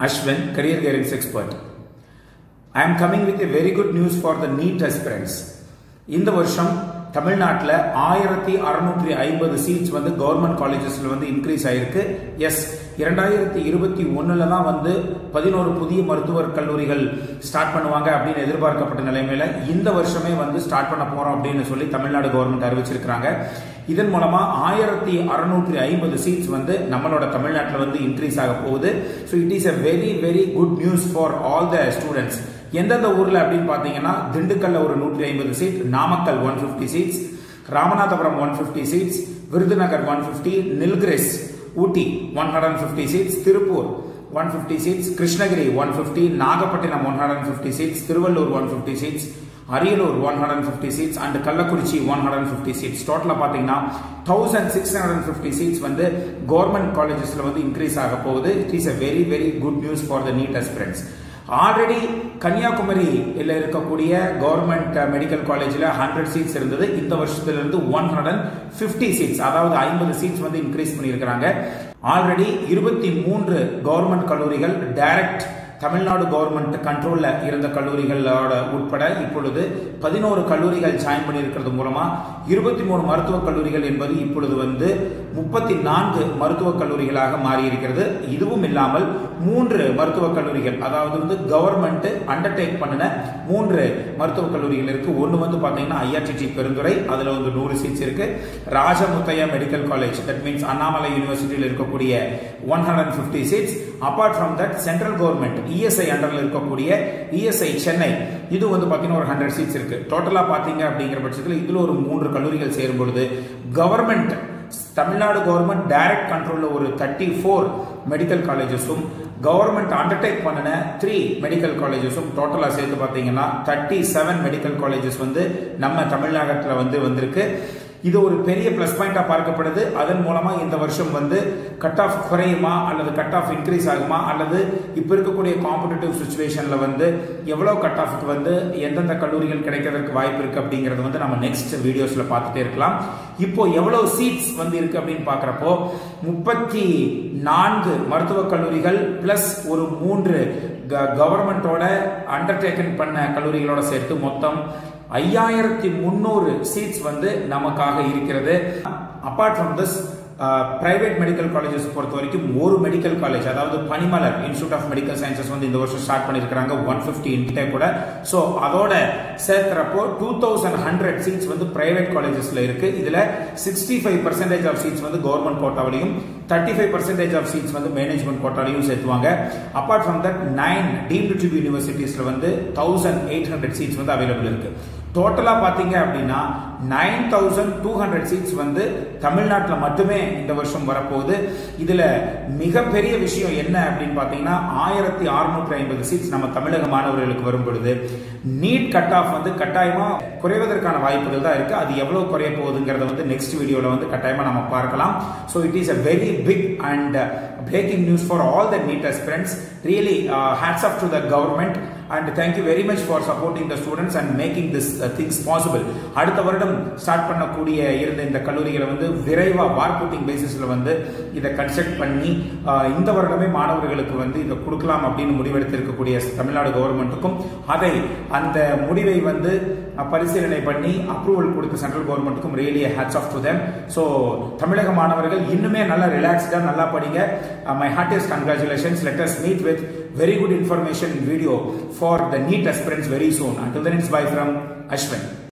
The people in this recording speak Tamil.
Ashwin, career guidance expert. I am coming with a very good news for the NEET aspirants. இந்த வருஷம் தமிழ்நாட்டில் ஆயிரத்தி அறுநூற்றி ஐம்பது சீட்ஸ் வந்து கவர்மெண்ட் காலேஜஸ்ல வந்து இன்க்ரீஸ் ஆயிருக்கு எஸ் இரண்டாயிரத்தி இருபத்தி ஒன்னுல தான் வந்து பதினோரு புதிய மருத்துவர் கல்லூரிகள் ஸ்டார்ட் பண்ணுவாங்க அப்படின்னு எதிர்பார்க்கப்பட்ட நிலைமையில இந்த வருஷமே வந்து ஸ்டார்ட் பண்ண போறோம் அப்படின்னு சொல்லி தமிழ்நாடு கவர்மெண்ட் அறிவிச்சிருக்காங்க இதன் மூலமா ஆயிரத்தி அறுநூற்றி ஐம்பது சீட்ஸ் வந்து நம்மளோட தமிழ்நாட்டில் வந்து இன்க்ரீஸ் ஆக போகுது so it is a very very good news for all the students எந்தெந்த ஊர்ல அப்படின்னு பாத்தீங்கன்னா திண்டுக்கல்ல ஒரு நூற்றி ஐம்பது seat Namakkal one fifty seats Ramanathapuram one fifty seats Virudhunagar one fifty Nilgiris Ooty one hundred fifty seats Tiruppur one fifty seats Krishnagiri one fifty Nagapattinam one hundred fifty seats Tiruvallur one fifty seats Ariyalur one hundred fifty seats and Kallakurichi one hundred fifty seats டோட்டலா பாத்தீங்கன்னா thousand six hundred fifty seats வந்து கவர்மெண்ட் காலேஜஸ்ல வந்து இன்க்ரீஸ் ஆக போகுது it is a very very good news for the NEET aspirants already கன்னியாகுமரியில் இருக்கக்கூடிய கவர்மெண்ட் மெடிக்கல் காலேஜில் ஹண்ட்ரட் சீட்ஸ் இருந்தது இந்த வருஷத்திலிருந்து ஒன் ஹண்ட்ரட் ஃபிஃப்டி சீட்ஸ் அதாவது ஐம்பது சீட்ஸ் வந்து இன்க்ரீஸ் பண்ணியிருக்கிறாங்க ஆல்ரெடி இருபத்தி மூன்று கவர்மெண்ட் கல்லூரிகள் டைரக்ட் தமிழ்நாடு கவர்மெண்ட் கண்ட்ரோல்ல இருந்த கல்லூரிகளோட உட்பட இப்பொழுது பதினோரு கல்லூரிகள் ஜாயின் பண்ணியிருக்கிறது மூலமா இருபத்தி மூணு மருத்துவக் கல்லூரிகள் என்பது இப்பொழுது வந்து முப்பத்தி நான்கு மருத்துவக் கல்லூரிகளாக மாறி இருக்கிறது இதுவும் இல்லாமல் மூன்று மருத்துவக் கல்லூரிகள் அதாவது வந்து கவர்மெண்ட் அண்டர்டேக் பண்ணின மூன்று மருத்துவக் கல்லூரிகள் இருக்கு ஒன்னு வந்து பாத்தீங்கன்னா ஐஆர்டிடி பெருந்துறை அதுல வந்து நூறு சீட்ஸ் இருக்கு Rajamuthiah medical college that means Annamalai யூனிவர்சிட்டியில் இருக்கக்கூடிய one hundred fifty seats apart from that central government ESI அண்டர்ல இருக்கக்கூடிய இஎஸ்ஐ சென்னை இது வந்து பாத்தீங்கன்னா ஒரு ஹண்ட்ரட் சீட்ஸ் இருக்கு டோட்டலா பாத்தீங்க அப்படிங்கிற பட்சத்தில் இதுல ஒரு மூன்று கல்லூரிகள் சேரும் பொழுது கவர்மெண்ட் தமிழ்நாடு கவர்மெண்ட் டைரக்ட் கண்ட்ரோல்ல ஒரு தேர்ட்டி ஃபோர் மெடிக்கல் காலேஜஸும் கவர்மெண்ட் அண்டர்டேக் பண்ணின த்ரீ மெடிக்கல் காலேஜஸும் டோட்டலா சேர்த்து பாத்தீங்கன்னா தேர்ட்டி செவன் மெடிக்கல் காலேஜஸ் வந்து நம்ம தமிழ்நாட்டில் வந்து வந்திருக்கு இது ஒரு பெரிய பிளஸ் பாயிண்டா பார்க்கப்படுது அதன் மூலமா இந்த வருஷம் வந்து கட் ஆஃப் குறையுமா அல்லது கட் ஆஃப் இன்க்ரீஸ் ஆகுமா அல்லது இப்ப இருக்கக்கூடிய காம்படிட்டிவ் சுச்சுவேஷன்ல வந்து எவ்வளவு கட் ஆஃப்க்கு வந்து எந்தெந்த கல்லூரிகள் கிடைக்கிறதுக்கு வாய்ப்பு இருக்கு அப்படிங்கறது வந்து நம்ம நெக்ஸ்ட் வீடியோஸ்ல பார்த்துட்டே இருக்கலாம் இப்போ எவ்வளவு சீட்ஸ் வந்து இருக்கு அப்படின்னு பாக்குறப்போ முப்பத்தி நான்கு மருத்துவக் கல்லூரிகள் பிளஸ் ஒரு மூன்று கவர்மெண்டோட அண்டர்டேக்கன் பண்ண கல்லூரிகளோட சேர்த்து மொத்தம் ஐயாயிரத்தி முன்னூறு சீட்ஸ் வந்து நமக்காக இருக்கிறது apart from this private medical colleges பொறுத்த வரைக்கும் ஒரு மெடிக்கல் காலேஜ் அதாவது Panimalar institute of medical sciences வந்து இந்த வருஷம் ஸ்டார்ட் பண்ணிருக்காங்க ஒன் பிப்டி இன்டே கூட ஸோ அதோட சேர்த்துறப்போ டூ தௌசண்ட் ஹண்ட்ரட் சீட்ஸ் வந்து பிரைவேட் காலேஜஸ்ல இருக்கு இதுல sixty five percentage of seats வந்து கவர்மெண்ட் கோட்டாவிலையும் thirty five percentage of seats வந்து மேனேஜ்மெண்ட் கோட்டாலையும் சேர்த்துவாங்க apart from that nine deemed to யூனிவர்சிட்டிஸ்ல வந்து தௌசண்ட் எயிட் ஹண்ட்ரட் சீட்ஸ் வந்து அவைலபிள் இருக்கு டோட்டலா பாத்தீங்க அப்படின்னா nine thousand two hundred seats வந்து தமிழ்நாட்டில் மட்டுமே இந்த வருஷம் வரப்போகுது இதுல மிகப்பெரிய விஷயம் என்ன அப்படின்னு பாத்தீங்கன்னா ஆயிரத்தி அறுநூற்றி ஐம்பது சீட்ஸ் நம்ம தமிழக மாணவர்களுக்கு வரும் பொழுது நீட் கட் ஆஃப் வந்து கட்டாயமா குறைவதற்கான வாய்ப்புகள் தான் இருக்கு அது எவ்வளவு குறைய போகுதுங்கிறத வந்து நெக்ஸ்ட் வீடியோல வந்து கட்டாயமா நம்ம பார்க்கலாம் so it is a very big and breaking news for all the NEET aspirants really hats off to the government and thank you very much for supporting the students and making this things possible அடுத்த வருடம் ஸ்டார்ட் பண்ணக்கூடிய இருந்த இந்த கல்லூரிகளை வந்து விரைவா வார்புட்டிங் பேசிஸ்ல வந்து இதை கன்ஸ்ட்ரக்ட் பண்ணி இந்த வருடமே மாணவர்களுக்கு வந்து இதை கொடுக்கலாம் அப்படின்னு முடிவெடுத்திருக்கக்கூடிய தமிழ்நாடு கவர்மெண்ட்டுக்கும் அதை அந்த முடிவை வந்து பரிசீலனை பண்ணி அப்ரூவல் கொடுத்த சென்ட்ரல் கவர்மெண்ட்டுக்கும் really hats off to them so தமிழக மாணவர்கள் இன்னுமே நல்லா ரிலாக்ஸ்டா நல்லா படிங்க my hardest congratulations let us meet with very good information video for the NEET aspirants very soon. Until then, it's bye from Ashwin.